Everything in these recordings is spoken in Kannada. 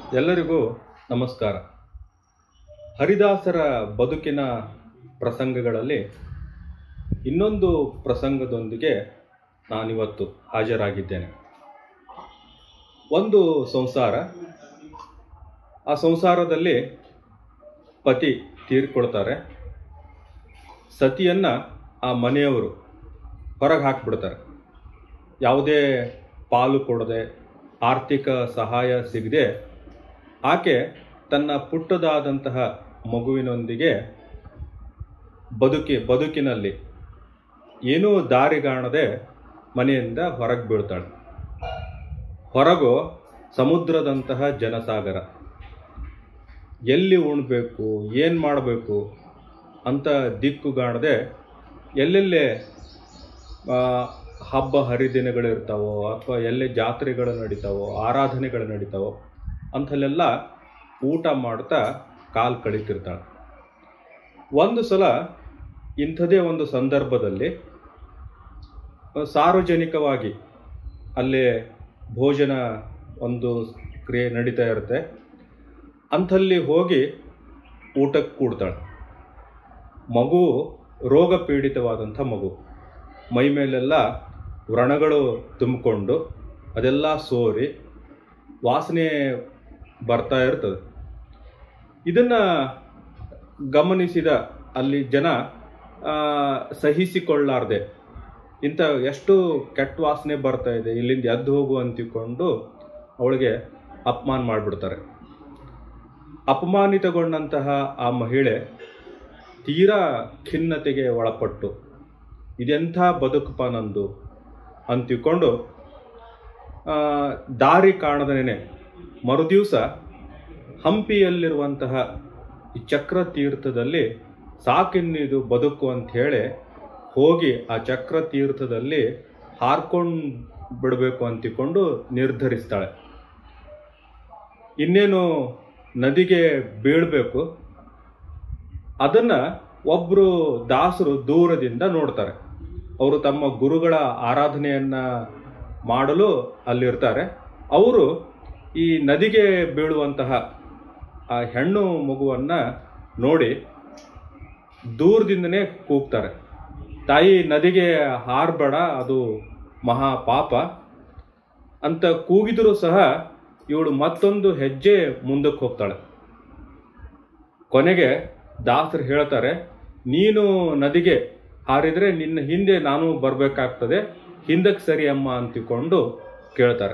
ಎಲ್ಲರಿಗೂ ನಮಸ್ಕಾರ ಹರಿದಾಸರ ಬದುಕಿನ ಪ್ರಸಂಗಗಳಲ್ಲಿ ಇನ್ನೊಂದು ಪ್ರಸಂಗದೊಂದಿಗೆ ನಾನಿವತ್ತು ಹಾಜರಾಗಿದ್ದೇನೆ ಒಂದು ಸಂಸಾರ ಆ ಸಂಸಾರದಲ್ಲಿ ಪತಿ ತೀರ್ಕೊಳ್ತಾರೆ ಸತಿಯನ್ನು ಆ ಮನೆಯವರು ಹೊರಗೆ ಹಾಕಿಬಿಡ್ತಾರೆ ಯಾವುದೇ ಪಾಲು ಕೊಡದೆ ಆರ್ಥಿಕ ಸಹಾಯ ಸಿಗದೆ ಆಕೆ ತನ್ನ ಪುಟ್ಟದಾದಂತಹ ಮಗುವಿನೊಂದಿಗೆ ಬದುಕಿ ಬದುಕಿನಲ್ಲಿ ಏನೂ ದಾರಿಗಾಣದೆ ಮನೆಯಿಂದ ಹೊರಗೆ ಬೀಳ್ತಾಳೆ ಹೊರಗು ಸಮುದ್ರದಂತಹ ಜನಸಾಗರ ಎಲ್ಲಿ ಉಣ್ಬೇಕು ಏನು ಮಾಡಬೇಕು ಅಂತ ದಿಕ್ಕುಗಾಣದೆ ಎಲ್ಲೆಲ್ಲೇ ಆ, ಹಬ್ಬ ಹರಿದಿನಗಳಿರ್ತಾವೋ ಅಥವಾ ಎಲ್ಲೇ ಜಾತ್ರೆಗಳು ನಡೀತಾವೋ ಆರಾಧನೆಗಳು ನಡೀತಾವೋ ಅಂಥಲ್ಲೆಲ್ಲ ಊಟ ಮಾಡ್ತಾ ಕಾಲು ಕಳೀತಿರ್ತಾಳೆ ಒಂದು ಸಲ ಇಂಥದೇ ಒಂದು ಸಂದರ್ಭದಲ್ಲಿ ಆ, ಸಾರ್ವಜನಿಕವಾಗಿ ಅಲ್ಲೇ ಭೋಜನ ಒಂದು ಕ್ರಿಯೆ ನಡೀತಾ ಇರುತ್ತೆ ಅಂಥಲ್ಲಿ ಹೋಗಿ ಊಟಕ್ಕೆ ಕೂಡ್ತಾಳೆ ಮಗು ರೋಗ ಪೀಡಿತವಾದಂಥ ಮಗು ಮೈ ಮೇಲೆಲ್ಲ ವ್ರಣಗಳು ತುಂಬಿಕೊಂಡು ಅದೆಲ್ಲ ಸೋರಿ ವಾಸನೆ ಬರ್ತಾ ಇರ್ತದೆ ಇದನ್ನು ಗಮನಿಸಿದ ಅಲ್ಲಿ ಜನ ಆ, ಸಹಿಸಿಕೊಳ್ಳಾರ್ದೆ ಇಂಥ ಎಷ್ಟು ಕೆಟ್ಟ ವಾಸನೆ ಬರ್ತಾ ಇದೆ ಇಲ್ಲಿಂದ ಎದ್ದು ಹೋಗು ಅಂತಿಕೊಂಡು ಅವಳಿಗೆ ಅಪಮಾನ ಮಾಡಿಬಿಡ್ತಾರೆ ಅಪಮಾನಿತಗೊಂಡಂತಹ ಆ ಮಹಿಳೆ ತೀರಾ ಖಿನ್ನತೆಗೆ ಒಳಪಟ್ಟು ಇದೆಂಥ ಬದುಕಪ್ಪ ನಂದು ಅಂತಿಕೊಂಡು ಆ, ದಾರಿ ಕಾಣದೇನೆ ಮರುದಿವಸ ಹಂಪಿಯಲ್ಲಿರುವಂತಹ ಈ ಚಕ್ರ ತೀರ್ಥದಲ್ಲಿ ಸಾಕಿನ್ನಿದು ಬದುಕು ಅಂತ ಹೇಳಿ ಹೋಗಿ ಆ ಚಕ್ರ ತೀರ್ಥದಲ್ಲಿ ಹಾರ್ಕೊಂಡು ಬಿಡಬೇಕು ಅಂತಿಕೊಂಡು ನಿರ್ಧರಿಸ್ತಾಳೆ ಇನ್ನೇನು ನದಿಗೆ ಬೀಳಬೇಕು ಅದನ್ನ ಒಬ್ರು ದಾಸರು ದೂರದಿಂದ ನೋಡ್ತಾರೆ ಅವರು ತಮ್ಮ ಗುರುಗಳ ಆರಾಧನೆಯನ್ನ ಮಾಡಲು ಅಲ್ಲಿರ್ತಾರೆ ಅವರು ಈ ನದಿಗೆ ಬೀಳುವಂತಹ ಆ ಹೆಣ್ಣು ಮಗುವನ್ನ ನೋಡಿ ದೂರದಿಂದನೇ ಕೂಗ್ತಾರೆ ತಾಯಿ ನದಿಗೆ ಹಾರಬೇಡ ಅದು ಮಹಾ ಪಾಪ ಅಂತ ಕೂಗಿದರೂ ಸಹ ಇವಳು ಮತ್ತೊಂದು ಹೆಜ್ಜೆ ಮುಂದಕ್ಕೆ ಹೋಗ್ತಾಳೆ ಕೊನೆಗೆ ದಾಸರು ಹೇಳ್ತಾರೆ ನೀನು ನದಿಗೆ ಹಾರಿದ್ರೆ ನಿನ್ನ ಹಿಂದೆ ನಾನು ಬರಬೇಕಾಗ್ತದೆ ಹಿಂದಕ್ಕೆ ಸರಿ ಅಮ್ಮ ಅಂತಿಕೊಂಡು ಕೇಳ್ತಾರೆ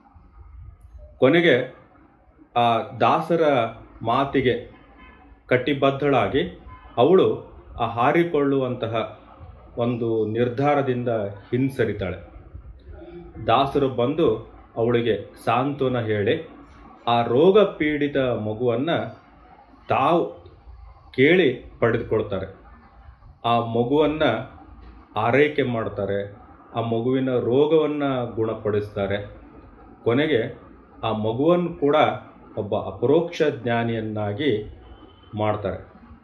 ಕೊನೆಗೆ ಆ ದಾಸರ ಮಾತಿಗೆ ಕಟ್ಟಿಬದ್ಧಳಾಗಿ ಅವಳು ಆ ಹಾರಿಕೊಳ್ಳುವಂತಹ ಒಂದು ನಿರ್ಧಾರದಿಂದ ಹಿಂಸರಿತಾಳೆ ದಾಸರು ಬಂದು ಅವಳಿಗೆ ಸಾಂತ್ವನ ಹೇಳಿ ಆ ರೋಗ ಪೀಡಿತ ಮಗುವನ್ನು ತಾವು ಕೇಳಿ ಪಡೆದುಕೊಳ್ತಾರೆ ಆ ಮಗುವನ್ನು ಆರೈಕೆ ಮಾಡ್ತಾರೆ ಆ ಮಗುವಿನ ರೋಗವನ್ನು ಗುಣಪಡಿಸ್ತಾರೆ ಕೊನೆಗೆ ಆ ಮಗುವನ್ನು ಕೂಡ ಒಬ್ಬ ಅಪರೋಕ್ಷ ಜ್ಞಾನಿಯನ್ನಾಗಿ ಮಾಡ್ತಾರೆ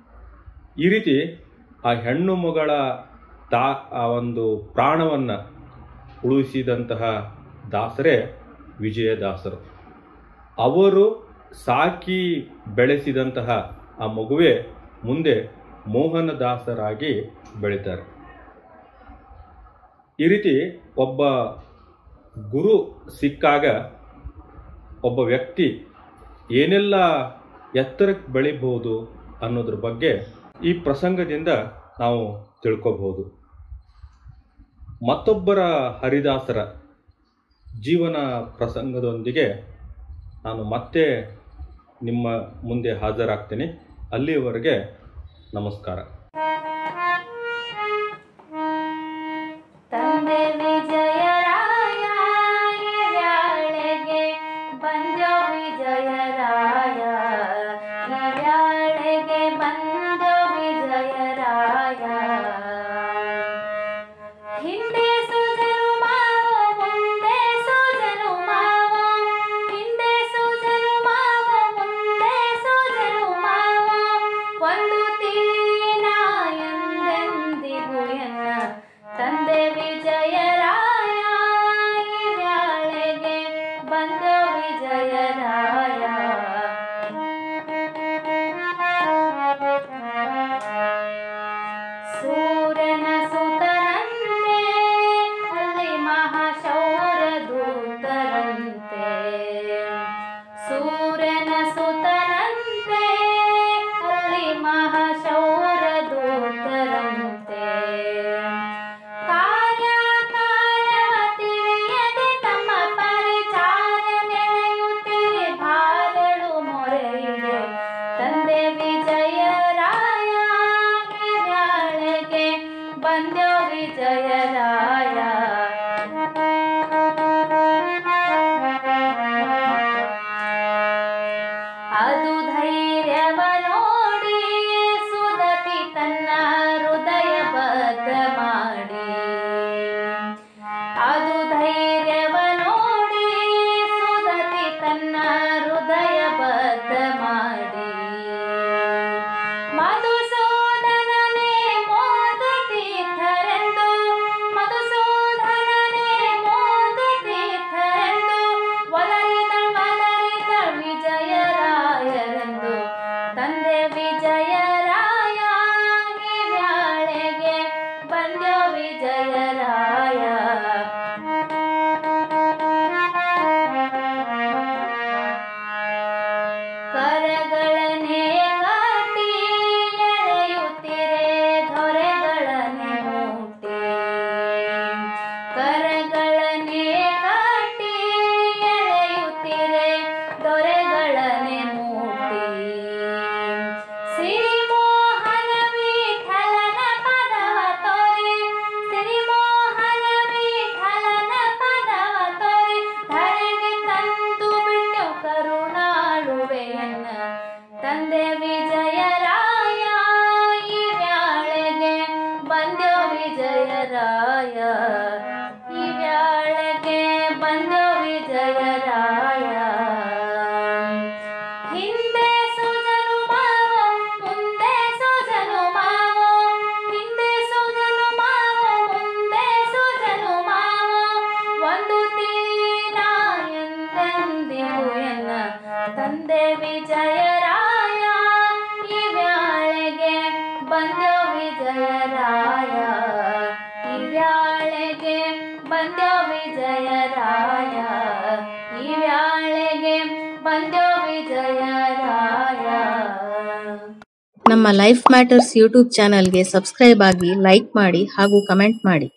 ಈ ರೀತಿ ಆ ಹೆಣ್ಣು ಮಗಳ ತಾ ಆ ಒಂದು ಪ್ರಾಣವನ್ನು ಉಳಿಸಿದಂತಹ ದಾಸರೇ ವಿಜಯದಾಸರು ಅವರು ಸಾಕಿ ಬೆಳೆಸಿದಂತಹ ಆ ಮಗುವೆ ಮುಂದೆ ಮೋಹನದಾಸರಾಗಿ ಬೆಳೀತಾರೆ ಈ ರೀತಿ ಒಬ್ಬ ಗುರು ಸಿಕ್ಕಾಗ ಒಬ್ಬ ವ್ಯಕ್ತಿ ಏನೆಲ್ಲ ಎತ್ತರಕ್ಕೆ ಬೆಳಿಬಹುದು ಅನ್ನೋದ್ರ ಬಗ್ಗೆ ಈ ಪ್ರಸಂಗದಿಂದ ನಾವು ತಿಳ್ಕೋಬಹುದು ಮತ್ತೊಬ್ಬರ ಹರಿದಾಸರ ಜೀವನ ಪ್ರಸಂಗದೊಂದಿಗೆ ನಾನು ಮತ್ತೆ ನಿಮ್ಮ ಮುಂದೆ ಹಾಜರಾಗ್ತೀನಿ ಅಲ್ಲಿಯವರೆಗೆ ನಮಸ್ಕಾರ ತಂದೆ ವಿಜಯರಾಯ ಹಿರಿಯಾಳೆಗೆ ಬಂದೋ ವಿಜಯರಾಯ ಹಿರಿಯಾಳೆಗೆ ಬಂದೋ ವಿಜಯರಾಯ ಹಿಂದೆ ಸುಜನು ಮಾವ ಮುಂದೆ ಸುಜನು ಮಾವ ಹಿಂದೆ ಸುಜನು ಮಾವ ಮುಂದೆ ಸುಜನು ಮಾವ ಒಂದು ತಿಳಿನ ವಿಜಯರಾಯ ಈ ವ್ಯಾಳೆಗೆ ಬಂದೋ ವಿಜಯರಾಯ ನಮ್ಮ ಲೈಫ್ ಮ್ಯಾಟರ್ಸ್ ಯೂಟ್ಯೂಬ್ ಚಾನಲ್ಗೆ ಸಬ್ಸ್ಕ್ರೈಬ್ ಆಗಿ ಲೈಕ್ ಮಾಡಿ ಹಾಗೂ ಕಮೆಂಟ್ ಮಾಡಿ